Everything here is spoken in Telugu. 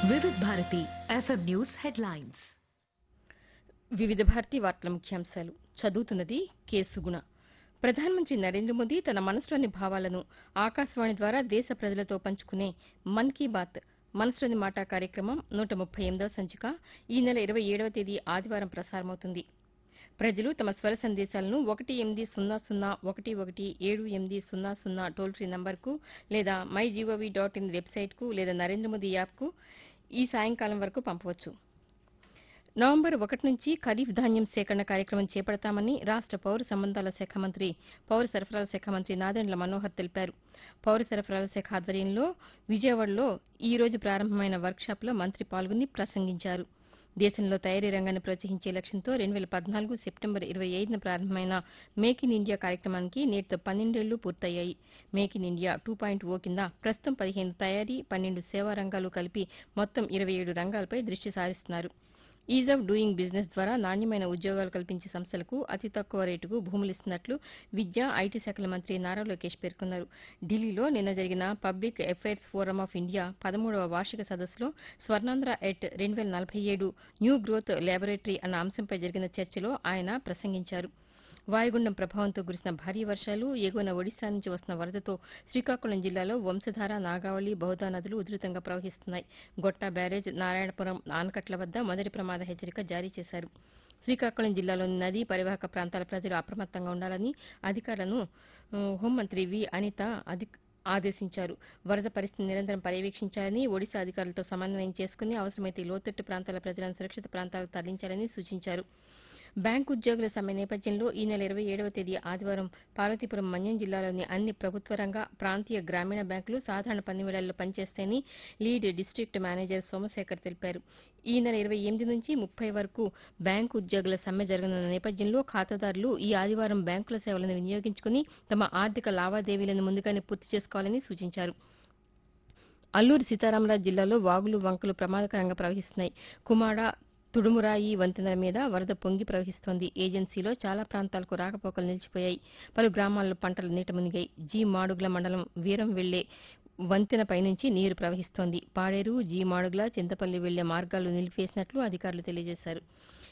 వివిధ భారతి ఎఫ్ఎం న్యూస్ హెడ్లైన్స్ వివిధ భారతి వార్తల ముఖ్యాంశాలు చదువుతున్నది కె సుగుణ ప్రధానమంత్రి నరేంద్ర మోదీ తన మనసులోని భావాలను ఆకాశవాణి ద్వారా దేశ ప్రజలతో పంచుకునే మన్ కీ బాత్ మనసులోని మాట కార్యక్రమం నూట ముప్పై ఎనిమిదవ సంచిక ఈ నెల ఇరవై ఏడవ తేదీ ఆదివారం ప్రసారమవుతుంది ప్రజలు తమ స్వర సందేశాలను ఒకటి ఎనిమిది సున్నా సున్నా ఒకటి ఒకటి ఏడు ఎనిమిది సున్నా సున్నా టోల్ ఫ్రీ నంబర్కు లేదా మై జీఓవీ డాట్ ఇన్ వెబ్సైట్కు లేదా నరేంద్ర మోదీ యాప్కు ఈ సాయంకాలం వరకు పంపవచ్చు నవంబర్ ఒకటి నుంచి ఖరీఫ్ ధాన్యం సేకరణ కార్యక్రమం చేపడతామని రాష్ట పౌర సంబంధాల శాఖ మంత్రి పౌర సరఫరాల శాఖ మంత్రి నాదెండ్ల మనోహర్ తెలిపారు పౌర సరఫరాల శాఖ ఆధ్వర్యంలో విజయవాడలో ఈ రోజు ప్రారంభమైన వర్క్షాప్లో మంత్రి పాల్గొని ప్రసంగించారు దేశంలో తయారీ రంగాన్ని ప్రోత్సహించే లక్ష్యంతో రెండు వేల పద్నాలుగు సెప్టెంబర్ ఇరవై ఐదున ప్రారంభమైన మేక్ ఇన్ ఇండియా కార్యక్రమానికి నేటితో పన్నెండేళ్లు పూర్తయ్యాయి make in India two point O కింద ప్రస్తుతం పదిహేను తయారీ పన్నెండు సేవా రంగాలు కలిపి మొత్తం ఇరవై ఏడు రంగాలపై దృష్టి సారిస్తున్నారు ఈజ్ ఆఫ్ డూయింగ్ బిజినెస్ ద్వారా నాణ్యమైన ఉద్యోగాలు కల్పించే సంస్థలకు అతి తక్కువ రేటుకు భూములు ఇస్తున్నట్లు విద్యా ఐటీ శాఖల మంత్రి నారా లోకేష్ పేర్కొన్నారు ఢిల్లీలో నిన్న జరిగిన public affairs forum of India పదమూడవ వార్షిక సదస్సులో స్వర్ణాంధ్ర ఎట్ రెండు వేల నలభై ఏడు న్యూ గ్రోత్ ల్యాబొరేటరీ అన్న అంశంపై జరిగిన చర్చలో ఆయన ప్రసంగించారు వాయుగుండం ప్రభావంతో కురిసిన భారీ వర్షాలు ఎగువన ఒడిశా నుంచి వస్తున్న వరదతో శ్రీకాకుళం జిల్లాలో వంశధార నాగావళి బహుదా నదులు ఉధృతంగా ప్రవహిస్తున్నాయి గొట్ట బ్యారేజ్ నారాయణపురం ఆనకట్ల వద్ద మొదటి ప్రమాద హెచ్చరిక జారీ చేశారు శ్రీకాకుళం జిల్లాలోని నదీ పరివాహక ప్రాంతాల ప్రజలు అప్రమత్తంగా ఉండాలని అధికారులను ఆ, హోంమంత్రి వి అనిత అధిక ఆదేశించారు వరద పరిస్థితిని నిరంతరం పర్యవేక్షించాలని ఒడిశా అధికారులతో సమన్వయం చేసుకుని అవసరమైతే లోతట్టు ప్రాంతాల ప్రజలను సురక్షిత ప్రాంతాలకు తరలించాలని సూచించారు బ్యాంకు ఉద్యోగుల సమ్మె నేపథ్యంలో ఈ నెల ఇరవై ఏడవ తేదీ ఆదివారం పార్వతీపురం మన్యం జిల్లాలోని అన్ని ప్రభుత్వ రంగ ప్రాంతీయ గ్రామీణ బ్యాంకులు సాధారణ పని వేళల్లో పనిచేస్తాయని లీడ్ డిస్టిక్ట్ మేనేజర్ సోమశేఖర్ తెలిపారు ఈ నెల ఇరవై ఎనిమిది నుంచి ముప్పై వరకు బ్యాంకు ఉద్యోగుల సమ్మె జరగనున్న నేపథ్యంలో ఖాతాదారులు ఈ ఆదివారం బ్యాంకుల సేవలను వినియోగించుకుని తమ ఆర్థిక లావాదేవీలను ముందుగానే పూర్తి చేసుకోవాలని సూచించారు అల్లూరి సీతారామరాజు జిల్లాలో వాగులు వంకలు ప్రమాదకరంగా ప్రవహిస్తున్నాయి కుమాడ తుడుమురాయి వంతెనల మీద వరద పొంగి ప్రవహిస్తోంది ఏజెన్సీలో చాలా ప్రాంతాలకు రాకపోకలు నిలిచిపోయాయి పలు గ్రామాల్లో పంటలు నీట మునిగాయి జీ మాడుగుల మండలం వీరం వెళ్లే వంతెన పైనుంచి నీరు ప్రవహిస్తోంది పాడేరు జీ మాడుగుల చింతపల్లి వెళ్లే మార్గాలు నిలిపివేసినట్లు అధికారులు తెలియజేశారు